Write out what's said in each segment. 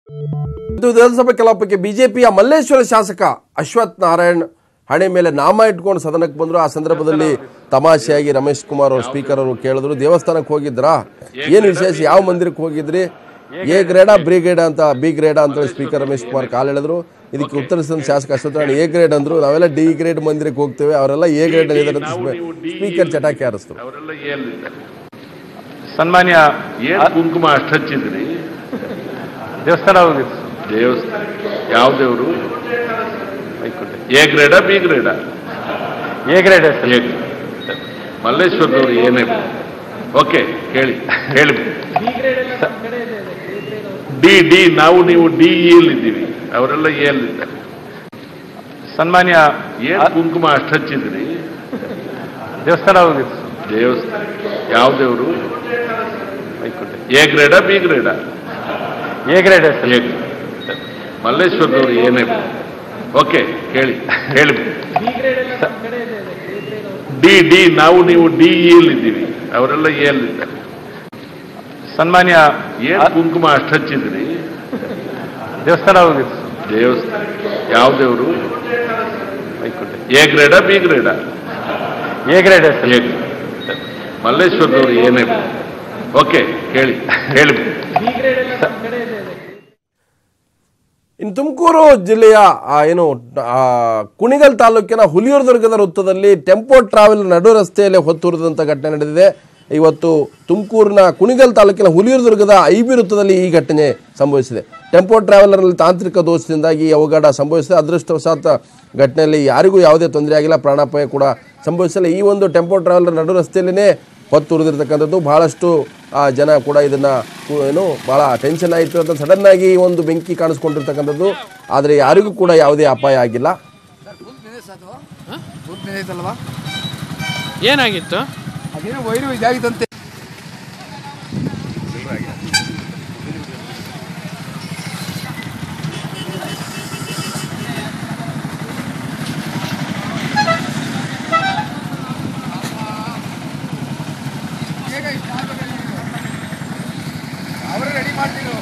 ಇದು ವಿಧಾನಸಭೆ ಕಲಾಪಕ್ಕೆ ಬಿಜೆಪಿಯ ಮಲ್ಲೇಶ್ವರ ಶಾಸಕ ಅಶ್ವಥ್ ನಾರಾಯಣ್ ಹಣೆ ಮೇಲೆ ನಾಮ ಇಟ್ಕೊಂಡು ಸದನಕ್ಕೆ ಬಂದ್ರು ಆ ಸಂದರ್ಭದಲ್ಲಿ ತಮಾಷೆಯಾಗಿ ರಮೇಶ್ ಕುಮಾರ್ ಅವರು ಸ್ಪೀಕರ್ ಅವರು ಕೇಳಿದ್ರು ದೇವಸ್ಥಾನಕ್ಕೆ ಹೋಗಿದ್ರಾ ಏನು ವಿಶೇಷ ಯಾವ ಮಂದಿರಕ್ಕೆ ಹೋಗಿದ್ರಿ ಎ ಗ್ರೇಡಾ ಬಿ ಗ್ರೇಡಾ ಅಂತ ಬಿ ಗ್ರೇಡಾ ಅಂತ ಸ್ಪೀಕರ್ ರಮೇಶ್ ಕುಮಾರ್ ಕಾಲ್ ಹೇಳಿದ್ರು ಇದಕ್ಕೆ ಉತ್ತರಿಸಿದ ಶಾಸಕ ಅಶ್ವಥ್ ನಾರಾಯಣ್ ಎ ಗ್ರೇಡ್ ಅಂದ್ರು ನಾವೆಲ್ಲ ಡಿ ಗ್ರೇಡ್ ಮಂದಿರಕ್ಕೆ ಹೋಗ್ತೇವೆ ಅವರೆಲ್ಲ ಎ ಗ್ರೇಡ್ ಇದ್ದಾರೆ ಅಂತ ಸ್ಪೀಕರ್ ಚಟಾಕಿ ಹಾರಿಸಿದ್ರು ಅವರೆಲ್ಲ ಎಲ್ಲಿದ್ದಾರೆ ಸನ್ಮಾನ್ಯ ಏನ್ ಕುಂಕುಮ ಅಷ್ಟು ಹಚ್ಚಿದ್ರಿ ದೇವಸ್ಥಾನ ಹೋಗಿತ್ತು ದೇವಸ್ಥಾನ ಯಾವ ದೇವರು ಬೈಕುಂಟೆ ಎ ಗ್ರೇಡಾ ಬಿ ಗ್ರೇಡಾ ಎ ಗ್ರೇಡ್ ಎ ಗ್ರೇಡ್ ಮಲ್ಲೇಶ್ವರದವರು ಏನೇ ಓಕೆ ಕೇಳಿ ಹೇಳಿ ಡಿ ಡಿ ನಾವು ನೀವು ಡಿ ಎಲ್ಲಿದ್ದೀವಿ ಅವರೆಲ್ಲ ಎಲ್ಲಿದ್ದಾರೆ ಸನ್ಮಾನ್ಯ ಏನ್ ಕುಂಕುಮ ಅಷ್ಟು ಹಚ್ಚಿದ್ರಿ ದೇವಸ್ಥಾನ ಹೋಗಿತ್ತು ದೇವಸ್ಥಾನ ಯಾವ ದೇವರು ಬೈಕುಂಟೆ ಎ ಗ್ರೇಡಾ ಬಿ ಗ್ರೇಡಾ ಎ ಗ್ರೇಡ್ ಎ ಗ್ರೇಡ್ ಮಲ್ಲೇಶ್ವರದವರು ಏನೇ ಓಕೆ ಕೇಳಿ ಹೇಳಿ ಡಿ ಡಿ ನಾವು ನೀವು ಡಿ ಎಲ್ಲಿದ್ದೀವಿ ಅವರೆಲ್ಲ ಎಲ್ಲಿದ್ದಾರೆ ಸನ್ಮಾನ್ಯ ಏನ್ ಕುಂಕುಮ ಅಷ್ಟು ಹಚ್ಚಿದ್ರಿ ದೇವಸ್ಥಾನ ಹೋಗಿತ್ತು ದೇವಸ್ಥಾನ ಯಾವ ದೇವರು ಬೈಕುಂಟೆ ಎ ಗ್ರೇಡಾ ಬಿ ಗ್ರೇಡಾ ಎ ಗ್ರೇಡ್ ಎ ಗ್ರೇಡ್ ಮಲ್ಲೇಶ್ವರದವರು ಏನೇ ಓಕೆ ಕೇಳಿ ಹೇಳಿ ಇನ್ನು ತುಮಕೂರು ಜಿಲ್ಲೆಯ ಆ, ಏನು ಆ, ಕುಣಿಗಲ್ ತಾಲೂಕಿನ ಹುಲಿಯೂರುದುರ್ಗದ ವೃತ್ತದಲ್ಲಿ ಟೆಂಪೋ ಟ್ರಾವೆಲ್ ನಡು ರಸ್ತೆಯಲ್ಲಿ ಹೊತ್ತುರಿದಂಥ ಘಟನೆ ನಡೆದಿದೆ ಇವತ್ತು ತುಮಕೂರಿನ ಕುಣಿಗಲ್ ತಾಲೂಕಿನ ಹುಲಿಯೂರುದುರ್ಗದ ಐಬಿ ವೃತ್ತದಲ್ಲಿ ಈ ಘಟನೆ ಸಂಭವಿಸಿದೆ ಟೆಂಪೋ ಟ್ರಾವೆಲರ್ನಲ್ಲಿ ತಾಂತ್ರಿಕ ದೋಷದಿಂದಾಗಿ ಈ ಅವಘಡ ಸಂಭವಿಸಿದೆ ಅದೃಷ್ಟವಶಾತ್ ಘಟನೆಯಲ್ಲಿ ಯಾರಿಗೂ ಯಾವುದೇ ತೊಂದರೆ ಆಗಿಲ್ಲ ಪ್ರಾಣಾಪಾಯ ಕೂಡ ಸಂಭವಿಸಿಲ್ಲ ಈ ಒಂದು ಟೆಂಪೋ ಟ್ರಾವೆಲರ್ ನಡು ರಸ್ತೆಯಲ್ಲೇ ಹೊತ್ತು ಉರಿದಿರ್ತಕ್ಕಂಥದ್ದು ಬಹಳಷ್ಟು ಆ, ಜನ ಕೂಡ ಇದನ್ನ ಕು- ಏನು ಬಹಳ ಟೆನ್ಷನ್ ಆಯಿತು ಅಂತ ಸಡನ್ ಆಗಿ ಈ ಒಂದು ಬೆಂಕಿ ಕಾಣಿಸ್ಕೊಂಡಿರ್ತಕ್ಕಂಥದ್ದು ಆದರೆ ಯಾರಿಗೂ ಕೂಡ ಯಾವುದೇ ಅಪಾಯ ಆಗಿಲ್ಲ ಅಲ್ವಾ ಏನಾಗಿತ್ತು ಅದೇನೋ ವೈರು ಇದಾಗಿತ್ತಂತೆ ಅವರೇ ರೆಡಿ ಮಾಡ್ತಿದ್ರು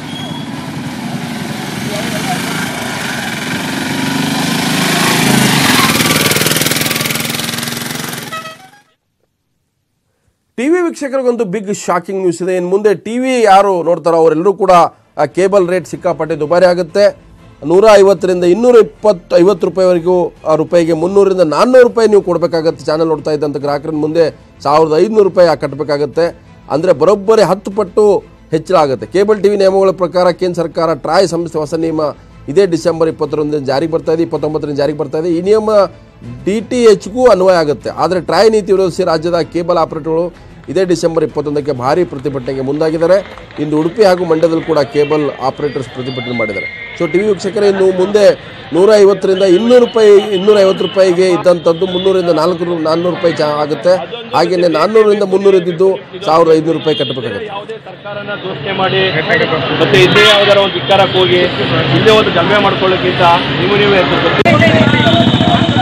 ಟಿವಿ ವೀಕ್ಷಕರಿಗೊಂದು ಬಿಗ್ ಶಾಕಿಂಗ್ ನ್ಯೂಸ್ ಇದೆ ಇನ್ನು ಮುಂದೆ ಟಿವಿ ಯಾರು ನೋಡ್ತಾರೋ ಅವರೆಲ್ಲರೂ ಕೂಡ ಆ ಕೇಬಲ್ ರೇಟ್ ಸಿಕ್ಕಾಪಟ್ಟೆ ದುಬಾರಿ ಆಗುತ್ತೆ ನೂರ ಐವತ್ತರಿಂದ ಇನ್ನೂರ ಇಪ್ಪತ್ತು ಐವತ್ತು ರೂಪಾಯಿವರೆಗೂ ಆ ರೂಪಾಯಿಗೆ ಮುನ್ನೂರಿಂದ ನಾನ್ನೂರು ರೂಪಾಯಿ ನೀವು ಕೊಡಬೇಕಾಗತ್ತೆ ಚಾನಲ್ ನೋಡ್ತಾ ಇದ್ದಂಥ ಗ್ರಾಹಕರ ಮುಂದೆ ಸಾವಿರದ ಐದುನೂರು ರೂಪಾಯಿ ಕಟ್ಟಬೇಕಾಗತ್ತೆ ಅಂದರೆ ಬರೋಬ್ಬರಿ ಹತ್ತು ಪಟ್ಟು ಹೆಚ್ಚಳ ಆಗುತ್ತೆ ಕೇಬಲ್ ಟಿವಿ ನಿಯಮಗಳ ಪ್ರಕಾರ ಕೇಂದ್ರ ಸರ್ಕಾರ ಟ್ರಾಯ್ ಸಂಸ್ಥೆ ಹೊಸ ನಿಯಮ ಇದೇ ಡಿಸೆಂಬರ್ ಇಪ್ಪತ್ತೊಂದರಿಂದ ಜಾರಿಗೆ ಬರ್ತಾ ಇದೆ ಇಪ್ಪತ್ತೊಂಬತ್ತರಿಂದ ಜಾರಿಗೆ ಬರ್ತಾ ಇದೆ ಈ ನಿಯಮ ಡಿ ಟಿ ಎಚ್ಗೂ ಅನ್ವಯ ಆಗುತ್ತೆ ಆದರೆ ಟ್ರಾಯ್ ನೀತಿ ವಿರೋಧಿಸಿ ರಾಜ್ಯದ ಕೇಬಲ್ ಆಪರೇಟರ್ಗಳು ಇದೇ ಡಿಸೆಂಬರ್ ಇಪ್ಪತ್ತೊಂದಕ್ಕೆ ಭಾರಿ ಪ್ರತಿಭಟನೆಗೆ ಮುಂದಾಗಿದ್ದಾರೆ ಇಂದು ಉಡುಪಿ ಹಾಗೂ ಮಂಡ್ಯದಲ್ಲಿ ಕೂಡ ಕೇಬಲ್ ಆಪರೇಟರ್ಸ್ ಪ್ರತಿಭಟನೆ ಮಾಡಿದ್ದಾರೆ ಸೊ ಟಿವಿ ವೀಕ್ಷಕರೇ ಇನ್ನು ಮುಂದೆ ನೂರ ಐವತ್ತರಿಂದ ಇನ್ನೂರು ರೂಪಾಯಿ ಇನ್ನೂರ ಐವತ್ತು ರೂಪಾಯಿಗೆ ಇದ್ದಂಥದ್ದು ಮುನ್ನೂರಿಂದ ನಾಲ್ಕು ನಾನ್ನೂರು ರೂಪಾಯಿ ಚಾ ಆಗುತ್ತೆ ಹಾಗೆಯೇ ನಾನ್ನೂರರಿಂದ ಮುನ್ನೂರು ಇದ್ದಿದ್ದು ಸಾವಿರದ ಐದುನೂರು ರೂಪಾಯಿ ಕಟ್ಟಬೇಕಾಗುತ್ತೆ ಯಾವುದೇ ಸರ್ಕಾರನ ದೂಷಣೆ ಮಾಡಿ ಮತ್ತೆ ಇಲ್ಲೇ ಯಾವ್ದಾರ ಒಂದು ಧಿಕ್ಕಾರಕ್ಕೆ ಹೋಗಿ ಇಲ್ಲೇ ಒಂದು ಗಲ್ಮೆ ಮಾಡ್ಕೊಳ್ಳೋಕ್ಕಿಂತ ನೀವು ನೀವೇ ಎಚ್ಚರಿಕೆ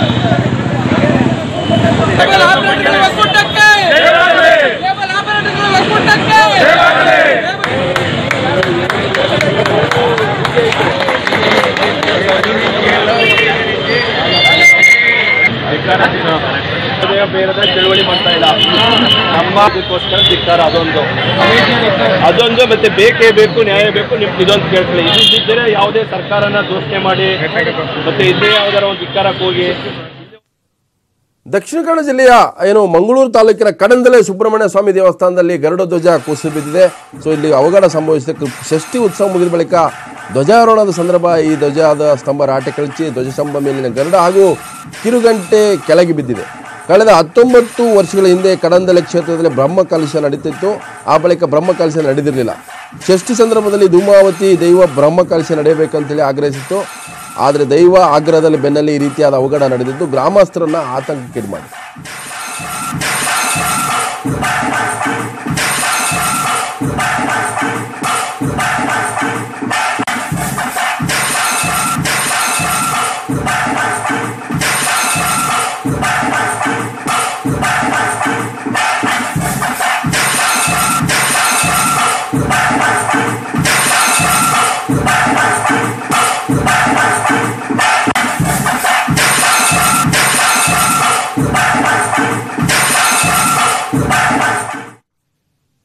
ಧಿಕ್ಕಾರ ಅದೇ ಬೇರೆ ತಿಳುವಳಿ ಮಾಡ್ತಾ ಇಲ್ಲ ನಮ್ಮ ಅದಕ್ಕೋಸ್ಕರ ಧಿಕ್ಕಾರ ಅದೊಂದು ಅದೊಂದು ಮತ್ತೆ ಬೇಕೇ ಬೇಕು ನ್ಯಾಯ ಬೇಕು ನಿಮ್ಗೆ ಇದೊಂದು ಕೇಳ್ಕೊಳ್ಳಿ ಇದಿದ್ದರೆ ಯಾವುದೇ ಸರ್ಕಾರನ ದೂಷಣೆ ಮಾಡಿ ಮತ್ತೆ ಇಲ್ಲೇ ಯಾವ್ದಾರ ಒಂದು ಧಿಕ್ಕಾರಕ್ಕೆ ಹೋಗಿ ದಕ್ಷಿಣ ಕನ್ನಡ ಜಿಲ್ಲೆಯ ಏನು ಮಂಗಳೂರು ತಾಲೂಕಿನ ಕಡಂದಲೆ ಸುಬ್ರಹ್ಮಣ್ಯ ಸ್ವಾಮಿ ದೇವಸ್ಥಾನದಲ್ಲಿ ಗರುಡ ಧ್ವಜ ಕುಸಿದು ಬಿದ್ದಿದೆ ಸೊ ಇಲ್ಲಿ ಅವಘಡ ಸಂಭವಿಸಿದೆ ಕೃ- ಷಷ್ಠಿ ಉತ್ಸವ ಮುಗಿದ ಬಳಿಕ ಧ್ವಜಾರೋಹಣದ ಸಂದರ್ಭ ಈ ಧ್ವಜದ ಸ್ತಂಭ ರಾಟೆ ಕಳಚಿ ಧ್ವಜಸ್ತಂಭ ಮೇಲಿನ ಗರುಡ ಹಾಗೂ ಕಿರುಗಂಟೆ ಕೆಳಗೆ ಬಿದ್ದಿದೆ ಕಳೆದ ಹತ್ತೊಂಬತ್ತು ವರ್ಷಗಳ ಹಿಂದೆ ಕಡಂದಲೆ ಕ್ಷೇತ್ರದಲ್ಲಿ ಬ್ರಹ್ಮ ಕಲಶ ನಡೀತಿತ್ತು ಆ ಬಳಿಕ ಬ್ರಹ್ಮ ಕಲಶ ನಡೆದಿರಲಿಲ್ಲ ಷಷ್ಠಿ ಸಂದರ್ಭದಲ್ಲಿ ಧೂಮಾವತಿ ದೈವ ಬ್ರಹ್ಮ ಕಲಶ ನಡೆಯಬೇಕಂತೇಳಿ ಆಗ್ರಹಿಸಿತ್ತು ಆದರೆ ದೈವ ಆಗ್ರಹದಲ್ಲಿ ಬೆನ್ನಲ್ಲಿ ಈ ರೀತಿಯಾದ ಅವಘಡ ನಡೆದಿದ್ದು ಗ್ರಾಮಸ್ಥರನ್ನ ಆತಂಕಕ್ಕೀಡು ಮಾಡಿದೆ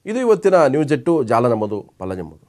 ಇದು ಇವತ್ತಿನ ನ್ಯೂಸ್ ಎಟ್ಟು ಜಾಲ ನಮ್ಮದು ಪಲ್ಲ ನಮ್ಮದು